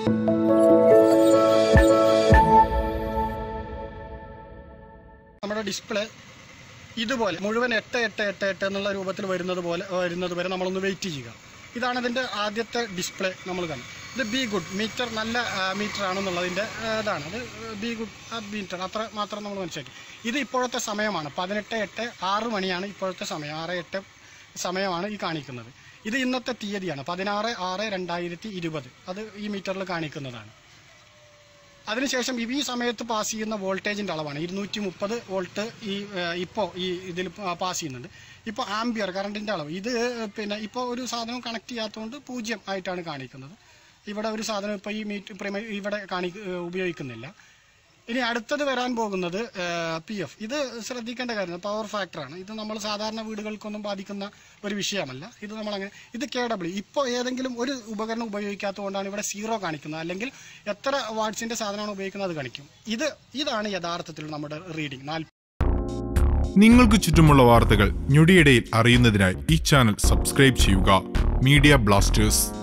നമ്മുടെ ഡിസ്പ്ലേ ഇതുപോലെ മുഴുവൻ എട്ട് എട്ട് എട്ട് എട്ട് എന്നുള്ള രൂപത്തിൽ വരുന്നത് പോലെ വരുന്നത് വരെ നമ്മളൊന്ന് വെയിറ്റ് ചെയ്യുക ഇതാണ് ഇതിൻ്റെ ആദ്യത്തെ ഡിസ്പ്ലേ നമ്മൾ കാണും ഇത് ബി ഗുഡ് മീറ്റർ നല്ല മീറ്റർ ആണെന്നുള്ളതിൻ്റെ ആ, ഇതാണ് അത് ബി ഗുഡ് മീറ്റർ അത്ര മാത്രം നമ്മൾ മനസ്സിലാക്കി ഇത് ഇപ്പോഴത്തെ സമയമാണ് പതിനെട്ട് എട്ട് ആറ് മണിയാണ് ഇപ്പോഴത്തെ സമയം ആറ് എട്ട് സമയമാണ് ഈ കാണിക്കുന്നത് ഇത് ഇന്നത്തെ തീയതിയാണ് പതിനാറ് ആറ് രണ്ടായിരത്തി ഇരുപത് അത് ഈ മീറ്ററിൽ കാണിക്കുന്നതാണ് അതിനുശേഷം ഈ സമയത്ത് പാസ് ചെയ്യുന്ന വോൾട്ടേജിൻ്റെ അളവാണ് ഇരുന്നൂറ്റി മുപ്പത് വോൾട്ട് ഈ ഇപ്പോൾ ഈ ഇതിൽ പാസ് ചെയ്യുന്നുണ്ട് ഇപ്പോൾ ആംബിയർ കറണ്ടിൻ്റെ അളവ് ഇത് പിന്നെ ഇപ്പോൾ ഒരു സാധനം കണക്ട് ചെയ്യാത്തതുകൊണ്ട് പൂജ്യം ആയിട്ടാണ് കാണിക്കുന്നത് ഇവിടെ ഒരു സാധനം ഇപ്പോൾ ഈ മീറ്റ് പ്രിമ ഇവിടെ കാണി ഉപയോഗിക്കുന്നില്ല ഇനി അടുത്തത് വരാൻ പോകുന്നത് പി എഫ് ഇത് ശ്രദ്ധിക്കേണ്ട കാര്യം പവർ ഫാക്ടറാണ് ഇത് നമ്മൾ സാധാരണ വീടുകൾക്കൊന്നും ബാധിക്കുന്ന ഒരു വിഷയമല്ല ഇത് നമ്മളങ്ങനെ ഇത് കെ ഡബ്ല്യു ഇപ്പോൾ ഏതെങ്കിലും ഒരു ഉപകരണം ഉപയോഗിക്കാത്തതുകൊണ്ടാണ് ഇവിടെ സീറോ കാണിക്കുന്നത് അല്ലെങ്കിൽ എത്ര വാട്ട്സിൻ്റെ സാധനമാണ് ഉപയോഗിക്കുന്നത് അത് കാണിക്കും ഇത് ഇതാണ് യഥാർത്ഥത്തിൽ നമ്മുടെ റീഡിംഗ് നാല് നിങ്ങൾക്ക് ചുറ്റുമുള്ള വാർത്തകൾ ഞൊടിയിടയിൽ അറിയുന്നതിനായി ഈ ചാനൽ സബ്സ്ക്രൈബ് ചെയ്യുക മീഡിയ ബ്ലാസ്റ്റേഴ്സ്